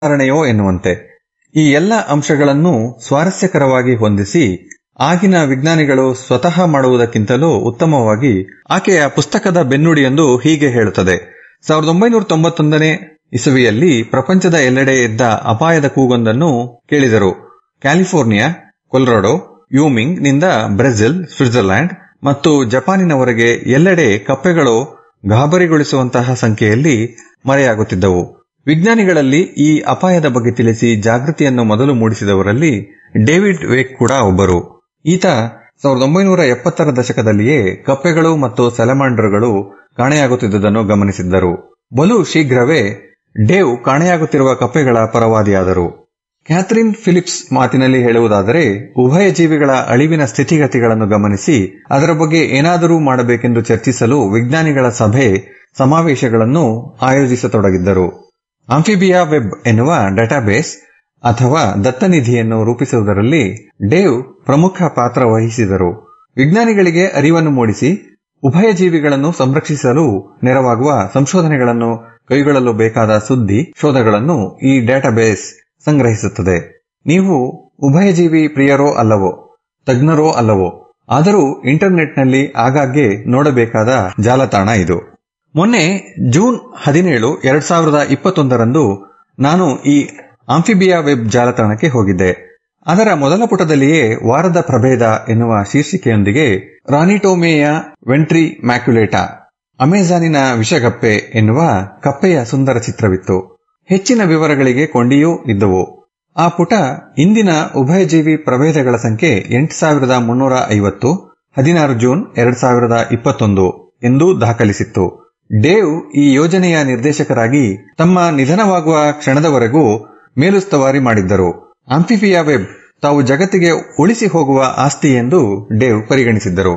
ಉದಾಹರಣೆಯೋ ಎನ್ನುವಂತೆ ಈ ಎಲ್ಲ ಅಂಶಗಳನ್ನು ಸ್ವಾರಸ್ಯಕರವಾಗಿ ಹೊಂದಿಸಿ ಆಗಿನ ವಿಜ್ಞಾನಿಗಳು ಸ್ವತಃ ಮಾಡುವುದಕ್ಕಿಂತಲೂ ಉತ್ತಮವಾಗಿ ಆಕೆಯ ಪುಸ್ತಕದ ಬೆನ್ನುಡಿಯೊಂದು ಹೀಗೆ ಹೇಳುತ್ತದೆ ಸಾವಿರದ ಒಂಬೈನೂರ ತೊಂಬತ್ತೊಂದನೇ ಇಸವಿಯಲ್ಲಿ ಪ್ರಪಂಚದ ಎಲ್ಲೆಡೆ ಎದ್ದ ಅಪಾಯದ ಕೂಗೊಂದನ್ನು ಕೇಳಿದರು ಕ್ಯಾಲಿಫೋರ್ನಿಯಾ ಕೊಲರಾಡೋ ಯೂಮಿಂಗ್ ನಿಂದ ಬ್ರೆಜಿಲ್ ಸ್ವಿಟ್ಜರ್ಲ್ಯಾಂಡ್ ಮತ್ತು ಜಪಾನಿನವರೆಗೆ ಎಲ್ಲೆಡೆ ಕಪ್ಪೆಗಳು ಗಾಬರಿಗೊಳಿಸುವಂತಹ ಸಂಖ್ಯೆಯಲ್ಲಿ ಮರೆಯಾಗುತ್ತಿದ್ದವು ವಿಜ್ಞಾನಿಗಳಲ್ಲಿ ಈ ಅಪಾಯದ ಬಗ್ಗೆ ತಿಳಿಸಿ ಜಾಗೃತಿಯನ್ನು ಮೊದಲು ಮೂಡಿಸಿದವರಲ್ಲಿ ಡೇವಿಡ್ ವೇಕ್ ಕೂಡ ಒಬ್ಬರು ಈತ ಸಾವಿರದ ಒಂಬೈನೂರ ಎಪ್ಪತ್ತರ ದಶಕದಲ್ಲಿಯೇ ಕಪ್ಪೆಗಳು ಮತ್ತು ಸೆಲಮಾಂಡರ್ಗಳು ಕಾಣೆಯಾಗುತ್ತಿದ್ದುದನ್ನು ಗಮನಿಸಿದ್ದರು ಬಲು ಶೀಘ್ರವೇ ಡೇವ್ ಕಾಣೆಯಾಗುತ್ತಿರುವ ಕಪ್ಪೆಗಳ ಪರವಾದಿಯಾದರು ಕ್ಯಾಥರಿನ್ ಫಿಲಿಪ್ಸ್ ಮಾತಿನಲ್ಲಿ ಹೇಳುವುದಾದರೆ ಉಭಯ ಜೀವಿಗಳ ಅಳಿವಿನ ಸ್ಥಿತಿಗತಿಗಳನ್ನು ಗಮನಿಸಿ ಅದರ ಬಗ್ಗೆ ಏನಾದರೂ ಮಾಡಬೇಕೆಂದು ಚರ್ಚಿಸಲು ವಿಜ್ಞಾನಿಗಳ ಸಭೆ ಸಮಾವೇಶಗಳನ್ನು ಆಯೋಜಿಸತೊಡಗಿದ್ದರು ಆಂಫಿಬಿಯಾ ವೆಬ್ ಎನ್ನುವ ಡೇಟಾಬೇಸ್ ಅಥವಾ ದತ್ತನಿಧಿಯನ್ನು ರೂಪಿಸುವುದರಲ್ಲಿ ಡೇವ್ ಪ್ರಮುಖ ಪಾತ್ರ ವಹಿಸಿದರು ವಿಜ್ಞಾನಿಗಳಿಗೆ ಅರಿವನ್ನು ಮೂಡಿಸಿ ಉಭಯ ಜೀವಿಗಳನ್ನು ಸಂರಕ್ಷಿಸಲು ನೆರವಾಗುವ ಸಂಶೋಧನೆಗಳನ್ನು ಕೈಗೊಳ್ಳಲು ಬೇಕಾದ ಸುದ್ದಿ ಶೋಧಗಳನ್ನು ಈ ಡೇಟಾಬೇಸ್ ಸಂಗ್ರಹಿಸುತ್ತದೆ ನೀವು ಉಭಯಜೀವಿ ಪ್ರಿಯರೋ ಅಲ್ಲವೋ ತಜ್ಞರೋ ಅಲ್ಲವೋ ಆದರೂ ಇಂಟರ್ನೆಟ್ನಲ್ಲಿ ಆಗಾಗ್ಗೆ ನೋಡಬೇಕಾದ ಜಾಲತಾಣ ಇದು ಮೊನ್ನೆ ಜೂನ್ ಹದಿನೇಳು ಎರಡ್ ಸಾವಿರದ ಇಪ್ಪತ್ತೊಂದರಂದು ನಾನು ಈ ಆಂಫಿಬಿಯಾ ವೆಬ್ ಜಾಲತಾಣಕ್ಕೆ ಹೋಗಿದ್ದೆ ಅದರ ಮೊದಲ ಪುಟದಲ್ಲಿಯೇ ವಾರದ ಪ್ರಭೇದ ಎನ್ನುವ ಶೀರ್ಷಿಕೆಯೊಂದಿಗೆ ರಾನಿಟೋಮೇಯ ವೆಂಟ್ರಿ ಮ್ಯಾಕ್ಯುಲೇಟಾ ಅಮೆಜಾನಿನ ವಿಷಗಪ್ಪೆ ಎನ್ನುವ ಕಪ್ಪೆಯ ಸುಂದರ ಚಿತ್ರವಿತ್ತು ಹೆಚ್ಚಿನ ವಿವರಗಳಿಗೆ ಕೊಂಡಿಯೂ ಇದ್ದವು ಆ ಪುಟ ಇಂದಿನ ಉಭಯಜೀವಿ ಪ್ರಭೇದಗಳ ಸಂಖ್ಯೆ ಎಂಟು ಸಾವಿರದ ಮುನ್ನೂರ ಐವತ್ತು ಹದಿನಾರು ಜೂನ್ ಎರಡ್ ಸಾವಿರದ ಇಪ್ಪತ್ತೊಂದು ಎಂದು ದಾಖಲಿಸಿತ್ತು ಡೇವ್ ಈ ಯೋಜನೆಯ ನಿರ್ದೇಶಕರಾಗಿ ತಮ್ಮ ನಿಧನವಾಗುವ ಕ್ಷಣದವರೆಗೂ ಮೇಲುಸ್ತುವಾರಿ ಮಾಡಿದ್ದರು ಆಂಫಿಫಿಯಾ ವೆಬ್ ತಾವು ಜಗತ್ತಿಗೆ ಉಳಿಸಿ ಹೋಗುವ ಆಸ್ತಿ ಎಂದು ಡೇವ್ ಪರಿಗಣಿಸಿದ್ದರು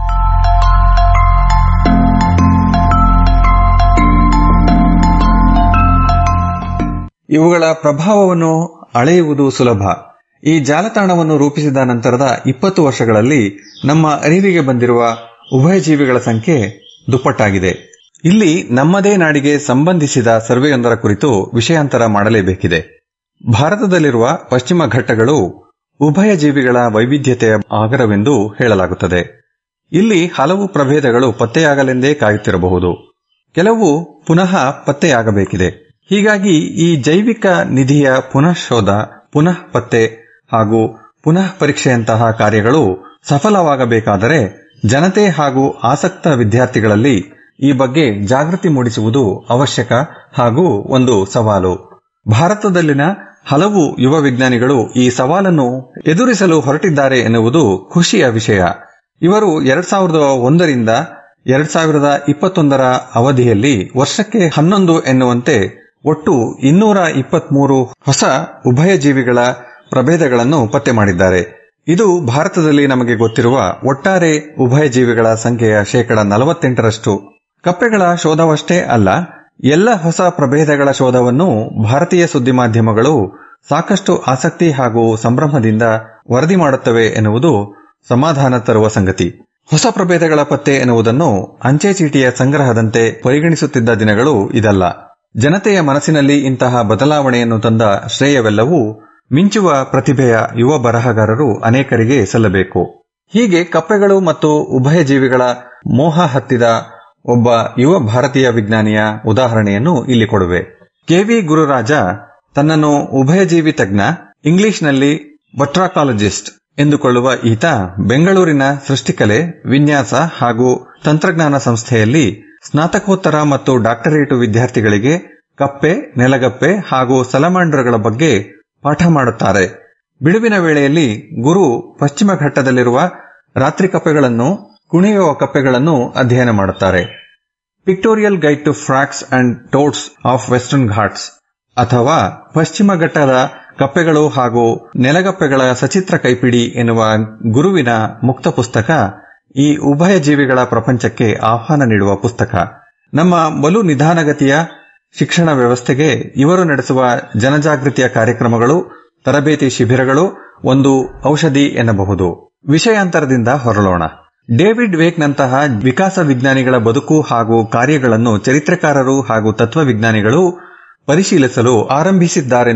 ಇವುಗಳ ಪ್ರಭಾವವನ್ನು ಅಳೆಯುವುದು ಸುಲಭ ಈ ಜಾಲತಾಣವನ್ನು ರೂಪಿಸಿದ ನಂತರದ ಇಪ್ಪತ್ತು ವರ್ಷಗಳಲ್ಲಿ ನಮ್ಮ ಅರಿವಿಗೆ ಬಂದಿರುವ ಉಭಯಜೀವಿಗಳ ಸಂಖ್ಯೆ ದುಪ್ಪಟ್ಟಾಗಿದೆ ಇಲ್ಲಿ ನಮ್ಮದೇ ನಾಡಿಗೆ ಸಂಬಂಧಿಸಿದ ಸರ್ವೆಯೊಂದರ ಕುರಿತು ವಿಷಯಾಂತರ ಮಾಡಲೇಬೇಕಿದೆ ಭಾರತದಲ್ಲಿರುವ ಪಶ್ಚಿಮ ಘಟ್ಟಗಳು ಉಭಯ ಜೀವಿಗಳ ವೈವಿಧ್ಯತೆಯ ಆಗರವೆಂದು ಹೇಳಲಾಗುತ್ತದೆ ಇಲ್ಲಿ ಹಲವು ಪ್ರಭೇದಗಳು ಪತ್ತೆಯಾಗಲೆಂದೇ ಕಾಯುತ್ತಿರಬಹುದು ಕೆಲವು ಪುನಃ ಪತ್ತೆಯಾಗಬೇಕಿದೆ ಹೀಗಾಗಿ ಈ ಜೈವಿಕ ನಿಧಿಯ ಪುನಃ ಶೋಧ ಪುನಃ ಪತ್ತೆ ಹಾಗೂ ಪುನಃ ಪರೀಕ್ಷೆಯಂತಹ ಕಾರ್ಯಗಳು ಸಫಲವಾಗಬೇಕಾದರೆ ಜನತೆ ಹಾಗೂ ಆಸಕ್ತ ವಿದ್ಯಾರ್ಥಿಗಳಲ್ಲಿ ಈ ಬಗ್ಗೆ ಜಾಗೃತಿ ಮೂಡಿಸುವುದು ಅವಶ್ಯಕ ಹಾಗೂ ಒಂದು ಸವಾಲು ಭಾರತದಲ್ಲಿನ ಹಲವು ಯುವ ವಿಜ್ಞಾನಿಗಳು ಈ ಸವಾಲನ್ನು ಎದುರಿಸಲು ಹೊರಟಿದ್ದಾರೆ ಎನ್ನುವುದು ಖುಷಿಯ ವಿಷಯ ಇವರು ಎರಡ್ ಸಾವಿರದ ಒಂದರಿಂದ ಎರಡ್ ಸಾವಿರದ ಇಪ್ಪತ್ತೊಂದರ ಅವಧಿಯಲ್ಲಿ ವರ್ಷಕ್ಕೆ ಹನ್ನೊಂದು ಎನ್ನುವಂತೆ ಒಟ್ಟು ಇನ್ನೂರ ಇಪ್ಪತ್ಮೂರು ಹೊಸ ಉಭಯ ಜೀವಿಗಳ ಪ್ರಭೇದಗಳನ್ನು ಪತ್ತೆ ಮಾಡಿದ್ದಾರೆ ಇದು ಭಾರತದಲ್ಲಿ ನಮಗೆ ಗೊತ್ತಿರುವ ಒಟ್ಟಾರೆ ಉಭಯ ಜೀವಿಗಳ ಸಂಖ್ಯೆಯ ಶೇಕಡ ನಲವತ್ತೆಂಟರಷ್ಟು ಕಪ್ಪೆಗಳ ಶೋಧವಷ್ಟೇ ಅಲ್ಲ ಎಲ್ಲ ಹೊಸ ಪ್ರಭೇದಗಳ ಶೋಧವನ್ನು ಭಾರತೀಯ ಸುದ್ದಿ ಮಾಧ್ಯಮಗಳು ಸಾಕಷ್ಟು ಆಸಕ್ತಿ ಹಾಗೂ ಸಂಭ್ರಮದಿಂದ ವರದಿ ಮಾಡುತ್ತವೆ ಎನ್ನುವುದು ಸಮಾಧಾನ ತರುವ ಸಂಗತಿ ಹೊಸ ಪ್ರಭೇದಗಳ ಪತ್ತೆ ಎನ್ನುವುದನ್ನು ಅಂಚೆ ಚೀಟಿಯ ಸಂಗ್ರಹದಂತೆ ಪರಿಗಣಿಸುತ್ತಿದ್ದ ದಿನಗಳು ಇದಲ್ಲ ಜನತೆಯ ಮನಸ್ಸಿನಲ್ಲಿ ಇಂತಹ ಬದಲಾವಣೆಯನ್ನು ತಂದ ಶ್ರೇಯವೆಲ್ಲವೂ ಮಿಂಚುವ ಪ್ರತಿಭೆಯ ಯುವ ಬರಹಗಾರರು ಅನೇಕರಿಗೆ ಸಲ್ಲಬೇಕು ಹೀಗೆ ಕಪ್ಪೆಗಳು ಮತ್ತು ಉಭಯ ಜೀವಿಗಳ ಮೋಹ ಹತ್ತಿದ ಒಬ್ಬ ಯುವ ಭಾರತೀಯ ವಿಜ್ಞಾನಿಯ ಉದಾಹರಣೆಯನ್ನು ಇಲ್ಲಿ ಕೊಡುವೆ ಕೆವಿ ಗುರುರಾಜ ತನ್ನನ್ನು ಉಭಯಜೀವಿ ತಜ್ಞ ಇಂಗ್ಲಿಷ್ನಲ್ಲಿ ಬಟ್ರಾಕಾಲಜಿಸ್ಟ್ ಎಂದುಕೊಳ್ಳುವ ಈತ ಬೆಂಗಳೂರಿನ ಸೃಷ್ಟಿಕಲೆ ವಿನ್ಯಾಸ ಹಾಗೂ ತಂತ್ರಜ್ಞಾನ ಸಂಸ್ಥೆಯಲ್ಲಿ ಸ್ನಾತಕೋತ್ತರ ಮತ್ತು ಡಾಕ್ಟರೇಟು ವಿದ್ಯಾರ್ಥಿಗಳಿಗೆ ಕಪ್ಪೆ ನೆಲಗಪ್ಪೆ ಹಾಗೂ ಸಲಮಾಂಡ್ರಗಳ ಬಗ್ಗೆ ಪಾಠ ಮಾಡುತ್ತಾರೆ ಬಿಡುವಿನ ವೇಳೆಯಲ್ಲಿ ಗುರು ಪಶ್ಚಿಮ ಘಟ್ಟದಲ್ಲಿರುವ ರಾತ್ರಿ ಕಪ್ಪೆಗಳನ್ನು ಕುಣಿಯುವ ಕಪ್ಪೆಗಳನ್ನು ಅಧ್ಯಯನ ಮಾಡುತ್ತಾರೆ pictorial guide to frogs and toads of Western Ghats ಅಥವಾ ಪಶ್ಚಿಮ ಘಟ್ಟದ ಕಪ್ಪೆಗಳು ಹಾಗೂ ನೆಲಗಪ್ಪೆಗಳ ಸಚಿತ್ರ ಕೈಪಿಡಿ ಎನ್ನುವ ಗುರುವಿನ ಮುಕ್ತ ಪುಸ್ತಕ ಈ ಉಭಯ ಜೀವಿಗಳ ಪ್ರಪಂಚಕ್ಕೆ ಆಹ್ವಾನ ನೀಡುವ ಪುಸ್ತಕ ನಮ್ಮ ಬಲು ನಿಧಾನಗತಿಯ ಶಿಕ್ಷಣ ವ್ಯವಸ್ಥೆಗೆ ಇವರು ನಡೆಸುವ ಜನಜಾಗೃತಿಯ ಕಾರ್ಯಕ್ರಮಗಳು ತರಬೇತಿ ಶಿಬಿರಗಳು ಒಂದು ಔಷಧಿ ಎನ್ನಬಹುದು ವಿಷಯಾಂತರದಿಂದ ಹೊರಳೋಣ ಡೇವಿಡ್ ವೇಕ್ನಂತಹ ವಿಕಾಸ ವಿಜ್ಞಾನಿಗಳ ಬದುಕು ಹಾಗೂ ಕಾರ್ಯಗಳನ್ನು ಚರಿತ್ರಕಾರರು ಹಾಗೂ ತತ್ವವಿಜ್ಞಾನಿಗಳು ಪರಿಶೀಲಿಸಲು ಆರಂಭಿಸಿದ್ದಾರೆನ್ನುವ